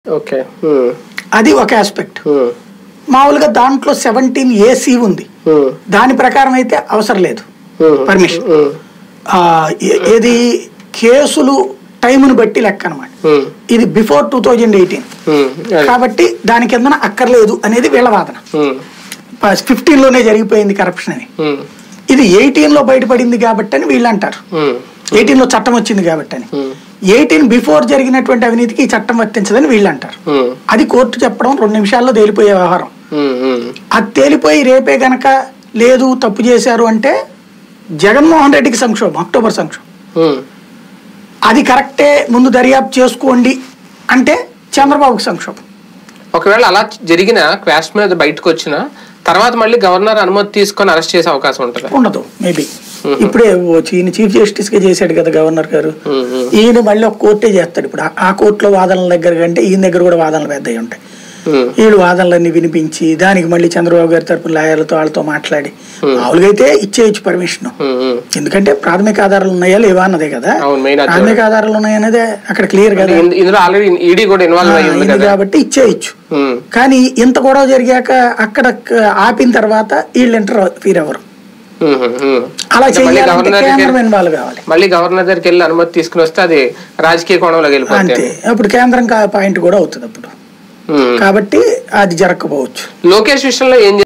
Okay ఉమ్, అది ఒక aspect ఉమ్, మామూలుగా దాంట్లో సెవెంటీన్ ఏసీ ఉంది ఉమ్, దాని ప్రకారం అయితే అవసరం లేదు ఉమ్, పర్మిషన్ ఉమ్, ఆ, ఏ- ఏది కేసులు టైంను బట్టి లెక్క అనమాట ఉమ్, ఇది before two thousand eighteen um, అది. కాబట్టి దాని కిందన అక్కర్లేదు అనేది వీళ్ళ వాదన ఉమ్, ఫిఫ్టీన్ లోనే జరిగిపోయింది కరప్షన్ అని ఉమ్, ఇది ఎయిటీన్ లో బయటపడింది కాబట్టి అని వీళ్ళు అంటారు ఉమ్, ఎయిటీన్ లో చట్టం వచ్చింది కాబట్టి అని ఉమ్, ఎయిటీన్ బిఫోర్ జరిగినటువంటి అవినీతికి ఈ చట్టం వర్తించదని వీళ్ళు అంటారు ఉమ్, అది కోర్టు చెప్పడం రెండు నిమిషాల్లో తేలిపోయే వ్యవహారం ఉమ్, ఉమ్, అది తేలిపోయి రేపే గనక లేదు తప్పు చేశారు అంటే జగన్మోహన్ రెడ్డికి సంక్షోభం అక్టోబర్ సంక్షోభం ఉమ్, అది కరెక్టే ముందు దర్యాప్తు చేసుకోండి అంటే చంద్రబాబుకి సంక్షోభం ఒకవేళ అలా జరిగిన క్వాష్ మీద బయటకు వచ్చిన తర్వాత మళ్ళీ గవర్నర్ అనుమతి తీసుకొని అరెస్ట్ చేసే అవకాశం ఉంటుందా ఉండదు మేబీ ఇప్పుడే ఓ ఈయన చీఫ్ జస్టిస్ గా చేశాడు కదా గవర్నర్ గారు ఉమ్, ఉమ్, ఈయన మళ్ళీ ఒక కోర్టే చేస్తాడు ఇప్పుడు ఆ- ఆ కోర్టులో వాదనల దగ్గర కంటే ఈయన దగ్గర కూడా వాదనలు పెద్దవి ఉంటాయి ఉమ్, వీళ్ళు వాదనలన్నీ వినిపించి దానికి మళ్ళీ చంద్రబాబు గారి తరపున లాయర్లతో వాళ్ళతో మాట్లాడి మామూలుగా అయితే ఇచ్చేయచ్చు పర్మిషన్ ఉమ్, ఉమ్. ఎందుకంటే ప్రాథమిక ఆధారాలు ఉన్నాయా లేవా అన్నదే కదా అవును మెయిన్ అది ప్రాథమిక ఆధారాలు ఉన్నాయనేదే అక్కడ క్లియర్ కదా ఇందు- ఇందులో ఆల్రెడీ ఈడీ కూడా ఇన్వాల్వ్ అయ్యి ఉంది ఇది కదా కాబట్టి ఇచ్చేయచ్చు ఉమ్, కానీ ఇంత గొడవ జరిగాక అక్కడ క- ఆపిన తర్వాత వీళ్ళు ఇంటర్ ఫీర్ ఎవరు ఉమ్, ఉమ్, ఉమ్. అలా అంటే మళ్ళీ చేయాలంటే గవర్నర్ దగ్గరికి కేంద్రం ఇన్వాల్వ్ కావాలి మళ్ళీ గవర్నర్ దగ్గరికి వెళ్ళి అనుమతి తీసుకుని వస్తే అది రాజకీయ కోణంలోకి వెళ్ళిపోతుంది అంతే అప్పుడు కేంద్రం పాయింట్ కూడా అవుతుంది అప్పుడు ఉమ్. కాబట్టి అది జరగకపోవచ్చు లోకేష్ విషయంలో ఏం